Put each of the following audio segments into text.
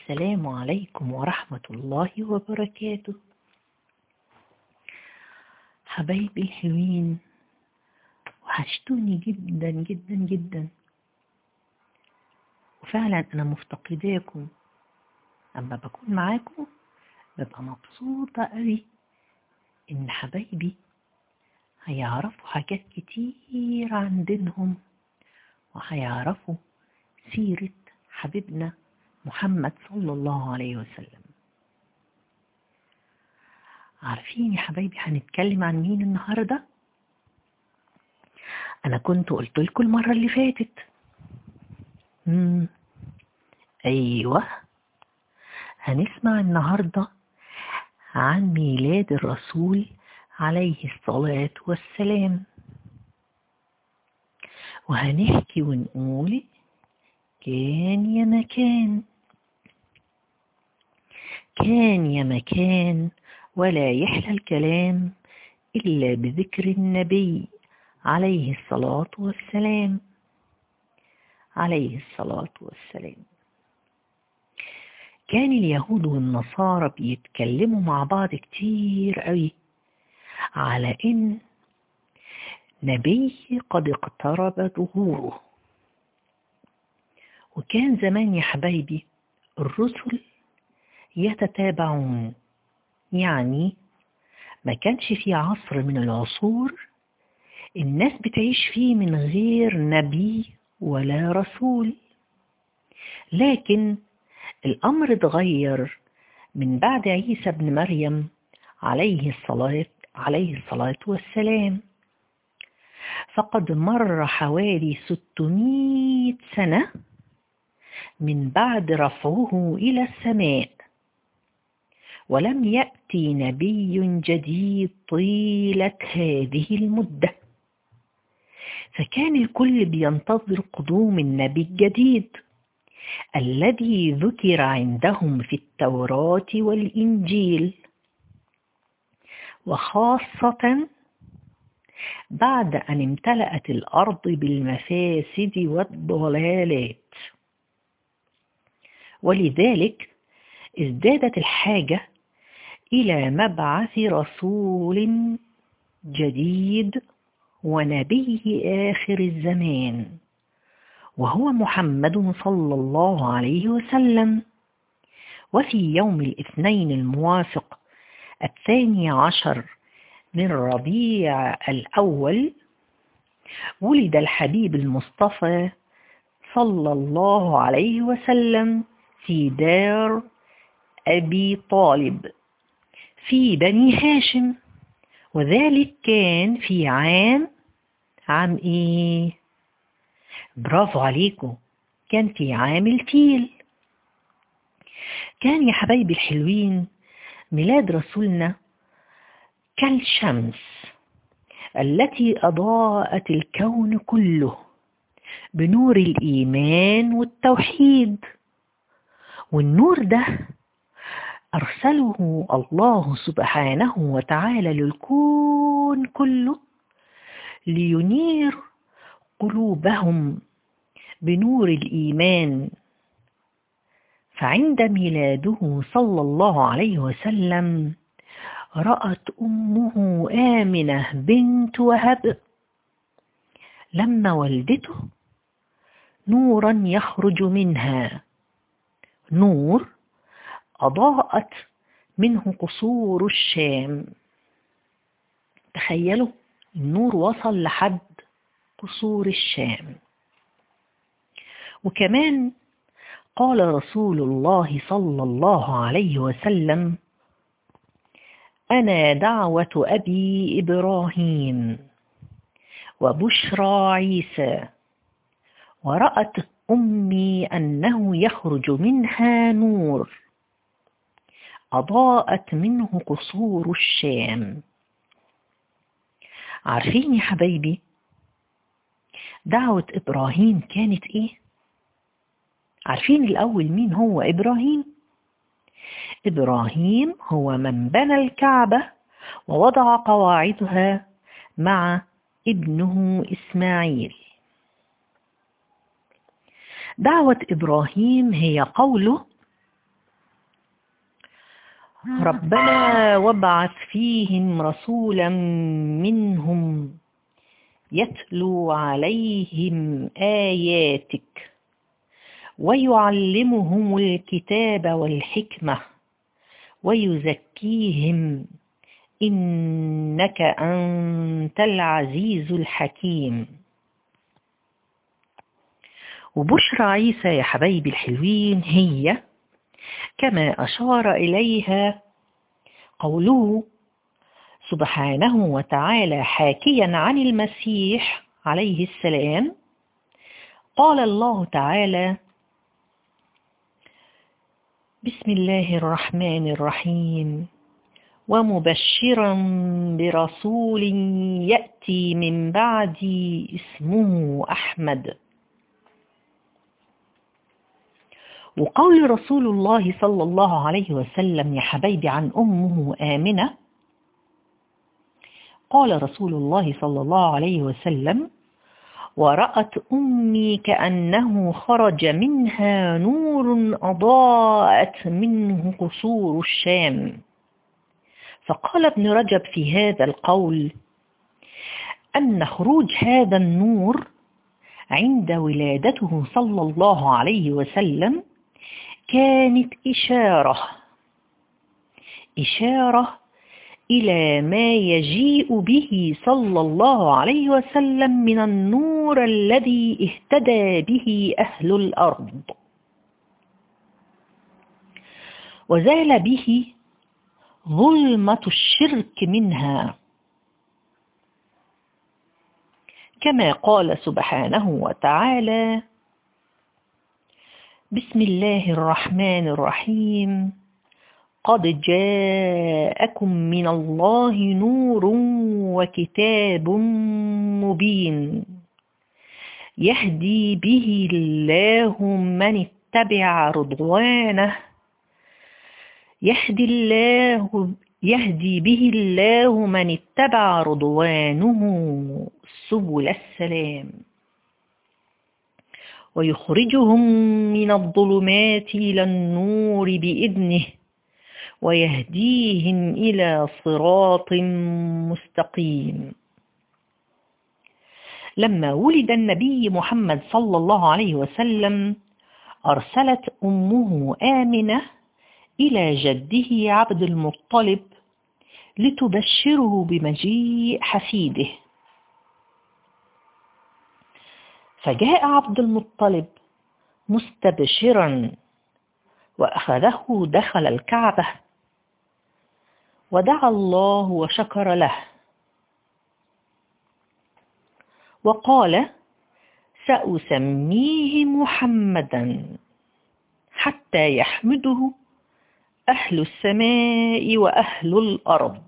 السلام عليكم ورحمة الله وبركاته حبايبي الحلوين وحشتوني جدا جدا جدا وفعلا أنا مفتقداكم أما بكون معاكم ببقى مبسوطة قوي إن حبايبي هيعرفوا حاجات كتير عن دينهم وهيعرفوا سيرة حبيبنا محمد صلى الله عليه وسلم عارفين يا حبايبي هنتكلم عن مين النهارده انا كنت قلت لكم المره اللي فاتت مم. ايوه هنسمع النهارده عن ميلاد الرسول عليه الصلاه والسلام وهنحكي ونقول كان يا مكان كان يا مكان ولا يحلى الكلام إلا بذكر النبي عليه الصلاة والسلام عليه الصلاة والسلام كان اليهود والنصارى بيتكلموا مع بعض كتير قوي على إن نبي قد اقترب ظهوره وكان زمان يا حبايبي الرسل يتتابعون يعني ما كانش في عصر من العصور الناس بتعيش فيه من غير نبي ولا رسول لكن الأمر اتغير من بعد عيسى بن مريم عليه الصلاة عليه الصلاة والسلام فقد مر حوالي 600 سنة من بعد رفعه إلى السماء ولم يأتي نبي جديد طيلة هذه المدة فكان الكل بينتظر قدوم النبي الجديد الذي ذكر عندهم في التوراة والإنجيل وخاصة بعد أن امتلأت الأرض بالمفاسد والضلالات ولذلك ازدادت الحاجة إلى مبعث رسول جديد ونبي آخر الزمان وهو محمد صلى الله عليه وسلم وفي يوم الاثنين الموافق الثاني عشر من ربيع الأول ولد الحبيب المصطفى صلى الله عليه وسلم في دار أبي طالب في بني هاشم وذلك كان في عام عام ايه برافو عليكم كان في عام الفيل كان يا حبايبي الحلوين ميلاد رسولنا كالشمس التي أضاءت الكون كله بنور الإيمان والتوحيد والنور ده أرسله الله سبحانه وتعالى للكون كله لينير قلوبهم بنور الإيمان فعند ميلاده صلى الله عليه وسلم رأت أمه آمنة بنت وهب لما ولدته نورا يخرج منها نور أضاءت منه قصور الشام تخيلوا النور وصل لحد قصور الشام وكمان قال رسول الله صلى الله عليه وسلم أنا دعوة أبي إبراهيم وبشرى عيسى ورأت أمي أنه يخرج منها نور أضاءت منه قصور الشام عارفين يا حبايبي دعوة إبراهيم كانت إيه؟ عارفين الأول مين هو إبراهيم؟ إبراهيم هو من بنى الكعبة ووضع قواعدها مع ابنه إسماعيل دعوة إبراهيم هي قوله ربنا وابعث فيهم رسولا منهم يتلو عليهم آياتك ويعلمهم الكتاب والحكمة ويزكيهم إنك أنت العزيز الحكيم وبشرى عيسى يا حبايبي الحلوين هي كما أشار إليها قوله سبحانه وتعالى حاكيا عن المسيح عليه السلام قال الله تعالى بسم الله الرحمن الرحيم ومبشرا برسول يأتي من بعدي اسمه أحمد وقول رسول الله صلى الله عليه وسلم يا حبايبي عن أمه آمنة قال رسول الله صلى الله عليه وسلم ورأت أمي كأنه خرج منها نور أضاءت منه قصور الشام فقال ابن رجب في هذا القول أن خروج هذا النور عند ولادته صلى الله عليه وسلم كانت إشارة إشارة إلى ما يجيء به صلى الله عليه وسلم من النور الذي اهتدى به أهل الأرض وزال به ظلمة الشرك منها كما قال سبحانه وتعالى بسم الله الرحمن الرحيم قد جاءكم من الله نور وكتاب مبين يهدي به الله من اتبع رضوانه يهدي الله يهدي به الله من اتبع رضوانه سبل السلام ويخرجهم من الظلمات إلى النور بإذنه ويهديهم إلى صراط مستقيم لما ولد النبي محمد صلى الله عليه وسلم أرسلت أمه آمنة إلى جده عبد المطلب لتبشره بمجيء حفيده فجاء عبد المطلب مستبشرا وأخذه دخل الكعبة ودعا الله وشكر له وقال سأسميه محمدا حتى يحمده أهل السماء وأهل الأرض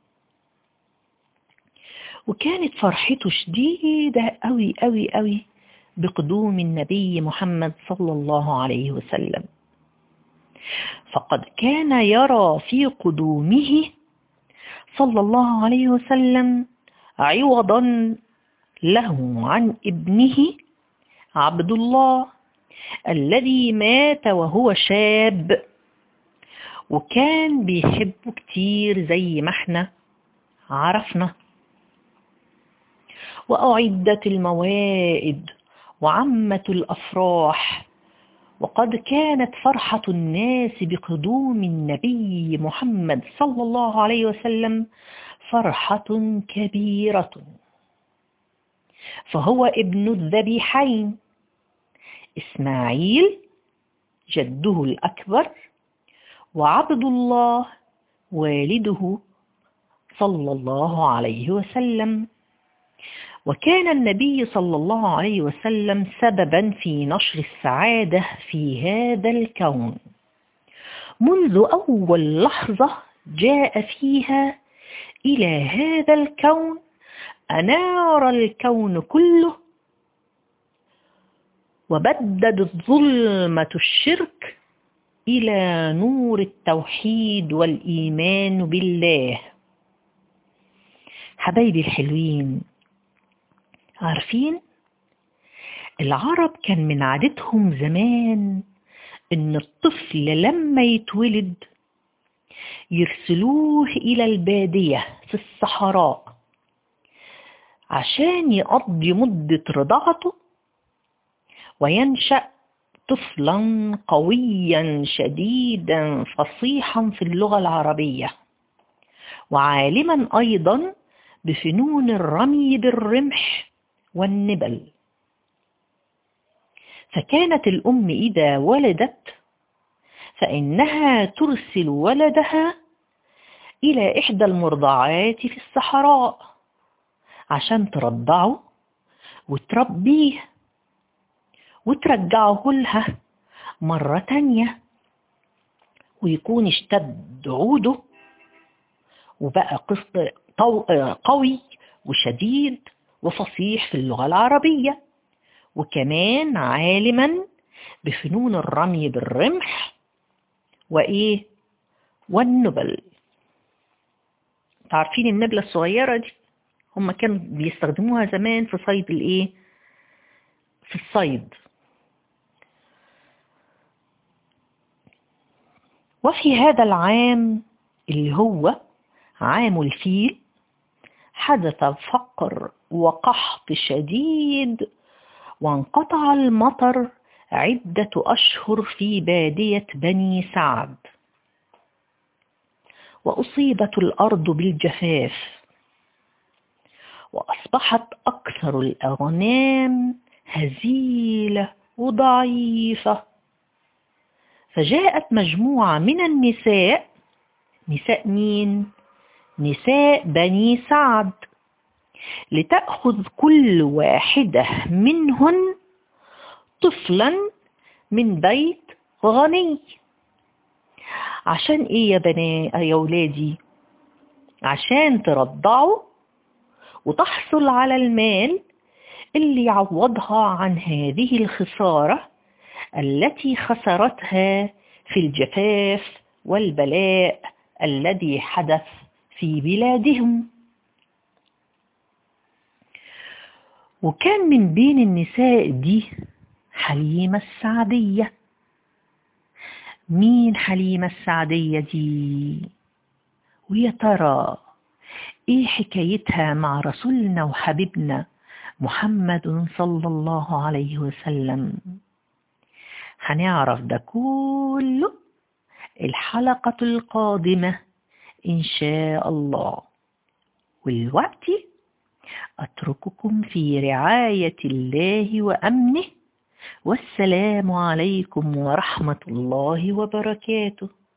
وكانت فرحته شديدة أوي أوي أوي بقدوم النبي محمد صلى الله عليه وسلم فقد كان يرى في قدومه صلى الله عليه وسلم عوضا له عن ابنه عبد الله الذي مات وهو شاب وكان بيحبه كتير زي ما احنا عرفنا وأعدت الموائد وعمت الأفراح وقد كانت فرحة الناس بقدوم النبي محمد صلى الله عليه وسلم فرحة كبيرة فهو ابن الذبيحين إسماعيل جده الأكبر وعبد الله والده صلى الله عليه وسلم وكان النبي صلى الله عليه وسلم سببا في نشر السعادة في هذا الكون منذ أول لحظة جاء فيها إلى هذا الكون أنار الكون كله وبدد ظلمة الشرك إلى نور التوحيد والإيمان بالله حبايبي الحلوين عارفين العرب كان من عادتهم زمان ان الطفل لما يتولد يرسلوه إلى البادية في الصحراء عشان يقضي مدة رضاعته وينشأ طفلا قويا شديدا فصيحا في اللغة العربية وعالما أيضا بفنون الرمي بالرمح والنبل فكانت الأم إذا ولدت فإنها ترسل ولدها إلى إحدى المرضعات في الصحراء عشان ترضعه وتربيه وترجعه لها مرة تانية ويكون اشتد عوده وبقى قوي وشديد وفصيح في اللغة العربية وكمان عالما بفنون الرمي بالرمح وإيه والنبل تعرفين النبلة الصغيرة دي هم كانوا بيستخدموها زمان في صيد الايه في الصيد وفي هذا العام اللي هو عام الفيل حدث فقر وقحط شديد وانقطع المطر عدة أشهر في بادية بني سعد وأصيبت الأرض بالجفاف وأصبحت أكثر الأغنام هزيلة وضعيفة فجاءت مجموعة من النساء نساء مين؟ نساء بني سعد لتأخذ كل واحدة منهن طفلا من بيت غني عشان ايه يا بنات يا ولادي عشان ترضعوا وتحصل على المال اللي يعوضها عن هذه الخسارة التي خسرتها في الجفاف والبلاء الذي حدث في بلادهم وكان من بين النساء دي حليمة السعدية مين حليمة السعدية دي ويا ترى ايه حكايتها مع رسولنا وحبيبنا محمد صلى الله عليه وسلم هنعرف ده كله الحلقة القادمة إن شاء الله والوقت أترككم في رعاية الله وأمنه والسلام عليكم ورحمة الله وبركاته